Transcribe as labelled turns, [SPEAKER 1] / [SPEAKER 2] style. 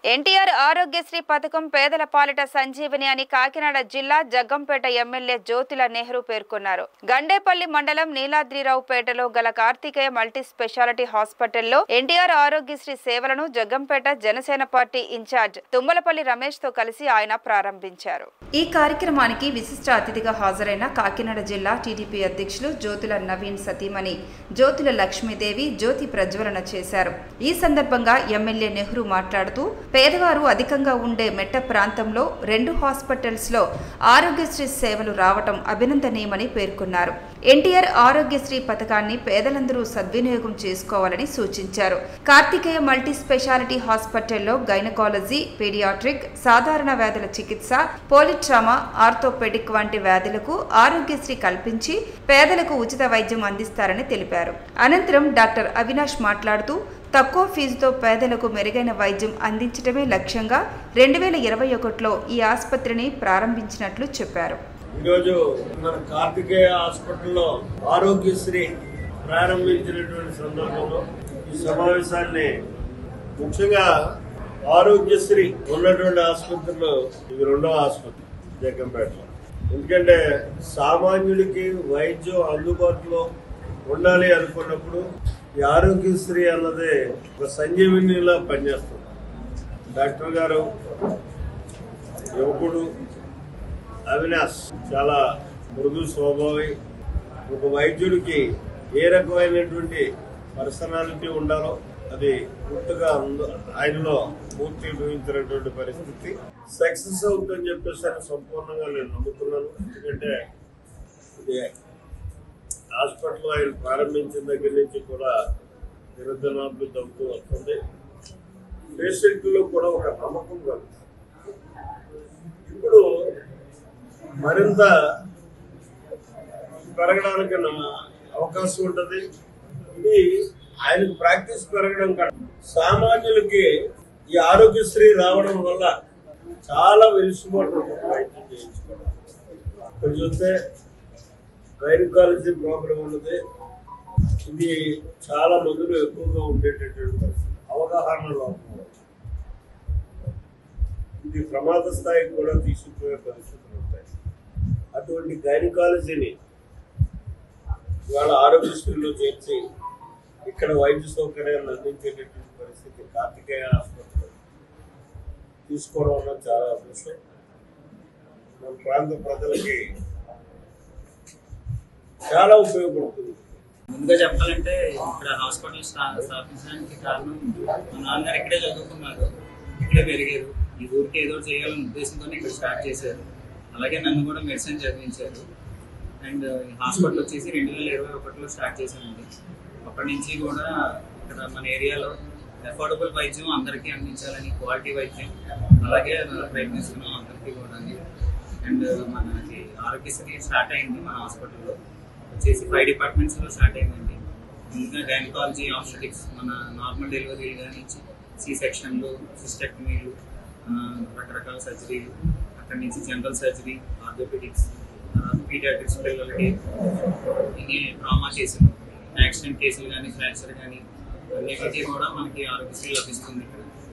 [SPEAKER 1] ఎన్టీఆర్ ఆరోగ్యశ్రీ పథకం పేదల పాలిట సంజీవని అని కాకినాడ జిల్లా జగ్గంపేట ఎమ్మెల్యే జ్యోతిల నెహ్రూ పేర్కొన్నారు గండేపల్లి మండలం నీలాద్రిరావుపేటలో గల కార్తికేయ మల్టీ స్పెషాలిటీ హాస్పిటల్లో ఎన్టీఆర్ ఆరోగ్యశ్రీ సేవలను జగ్గంపేట జనసేన పార్టీ ఇన్ఛార్జ్ తుమ్మలపల్లి రమేష్ తో కలిసి ఆయన ప్రారంభించారు ఈ కార్యక్రమానికి విశిష్ట అతిథిగా హాజరైన కాకినాడ జిల్లా టీడీపీ అధ్యక్షులు జ్యోతుల నవీన్ సతీమణి జ్యోతుల లక్ష్మీదేవి జ్యోతి ప్రజ్వలన చేశారు ఈ సందర్భంగా ఎమ్మెల్యే నెహ్రూ మాట్లాడుతూ పేదవారు అధికంగా ఉండే మెట్ట ప్రాంతంలో రెండు హాస్పిటల్స్ లో ఆరోగ్యశ్రీ సేవలు రావటం అభినందనీయమని పేర్కొన్నారు ఎన్టీఆర్ ఆరోగ్యశ్రీ పథకాన్ని పేదలందరూ సద్వినియోగం చేసుకోవాలని సూచించారు కార్తికేయ మల్టీ స్పెషాలిటీ హాస్పిటల్లో గైనకాలజీ పీడియాట్రిక్ సాధారణ వ్యాధుల చికిత్స పోలిట్రామా ఆర్థోపెడిక్ వంటి వ్యాధులకు ఆరోగ్యశ్రీ కల్పించి పేదలకు ఉచిత వైద్యం అందిస్తారని తెలిపారు అనంతరం డాక్టర్ అవినాష్ మాట్లాడుతూ తక్కువ ఫీజుతో పేదలకు మెరుగైన వైద్యం అందించడమే లక్ష్యంగా రెండు వేల ఇరవై ఒకటిలో ఈ ఆసుపత్రిని ప్రారంభించినట్లు చెప్పారు
[SPEAKER 2] ఈరోజు మన కార్తికేయ హాస్పిటల్లో ఆరోగ్యశ్రీ ప్రారంభించినటువంటి సందర్భంలో ఈ సమావేశాన్ని ముఖ్యంగా ఆరోగ్యశ్రీ ఉన్నటువంటి ఆసుపత్రిలో ఇది రెండో ఆసుపత్రి జగ్గంపేటలో ఎందుకంటే సామాన్యుడికి వైద్యం అందుబాటులో ఉండాలి అనుకున్నప్పుడు ఈ ఆరోగ్యశ్రీ అన్నది ఒక సంజీవినిలా పనిచేస్తుంది డాక్టర్ గారు యువకుడు అవినాష్ చాలా మృదు స్వభావి ఒక వైద్యుడికి ఏ రకమైనటువంటి పర్సనాలిటీ ఉండాలో అది పూర్తిగా అంద- ఆయనలో పూర్తి చూపించినటువంటి పరిస్థితి సక్సెస్ అవుతుందని చెప్పేసి ఆయన సంపూర్ణంగా నేను నమ్ముతున్నాను ఎందుకంటే ఇది హాస్పిటల్ ఆయన ప్రారంభించిన దగ్గర నుంచి కూడా నిరంతరాభివృద్ధి అవుతూ వస్తుంది పేషెంట్లో కూడా ఒక నమ్మకం కలుగుతుంది ఇప్పుడు మరింత పెరగడానికి నా- అవకాశం ఉంటుంది ఇది ఆయనకు ప్రాక్టీస్ పెరగడం కాదు సామాన్యులకి ఈ ఆరోగ్యశ్రీ రావడం వల్ల చాలా వెలుసుబాటు ఉంటుంది వైద్యం చేయించుకోవడం ఇక్కడ చూస్తే గైనకాలజీ ప్రాబ్లం ఉన్నది ఇది చాలా మందులు ఎక్కువగా ఉండేటటువంటి పరిస్థితి అవగాహన లోపం ఇది ప్రమాద స్థాయికి కూడా తీసుకుపోయే పరిస్థితులు ఉంటాయి అటువంటి గైనకాలజీని ఇవాళ ఆరోగ్యశ్రీలో చేర్చి ఇక్కడ వైద్య సౌకర్యాలను అందించేటటువంటి పరిస్థితి కార్తికేయ ఆసుపత్రి తీసుకోవడం వల్ల చాలా అదృష్టం మన ప్రాంత ప్రజలకి చాలా ఉపయోగపడుతుంది
[SPEAKER 3] ముందుగా చెప్పాలంటే ఇక్కడ హాస్పిటల్ స్థా- స్థాపించడానికి కారణం మా నాన్నగారు ఇక్కడే చదువుకున్నారు ఇక్కడే పెరిగారు ఈ ఊరికి ఏదో ఒకటి చేయాలనే ఉద్దేశంతో ఇక్కడ స్టార్ట్ చేశారు అలాగే నన్ను కూడా మెడిసిన్ చదివించారు అండ్ ఈ హాస్పిటల్ వచ్చేసి రెండు వేల ఇరవై ఒకటిలో స్టార్ట్ చేశానండి అప్పటి నుంచి కూడా ఇక్కడ మన ఏరియాలో అఫోర్డబుల్ వైద్యం అందరికీ అందించాలని క్వాలిటీ వైద్యం అలాగే ప్రయత్నిస్తున్నాం అందరికీ కూడా అండ్ మనకి ఆరోగ్యశ్రీ స్టార్ట్ అయింది మన హాస్పిటల్లో వచ్చేసి ఫైవ్ డిపార్ట్మెంట్స్లో స్టార్ట్ అయిందండి ముందుగా గైనకాలజీ ఆప్షటిక్స్ మన నార్మల్ డెలివరీలు కానీ సి సెక్షన్లు సిస్టెక్టమీలు రకరకాల సర్జరీలు అక్కడి నుంచి జనరల్ సర్జరీ ఆర్థోపెడిక్స్ పీడియాట్రిక్స్ పిల్లలకి ఇది ట్రామా కేసులు యాక్సిడెంట్ కేసులు కానీ ఫ్రాక్చర్ కానీ అన్నిటికీ కూడా మనకి ఆరోగ్యశ్రీ లభిస్తుంది ఇక్కడ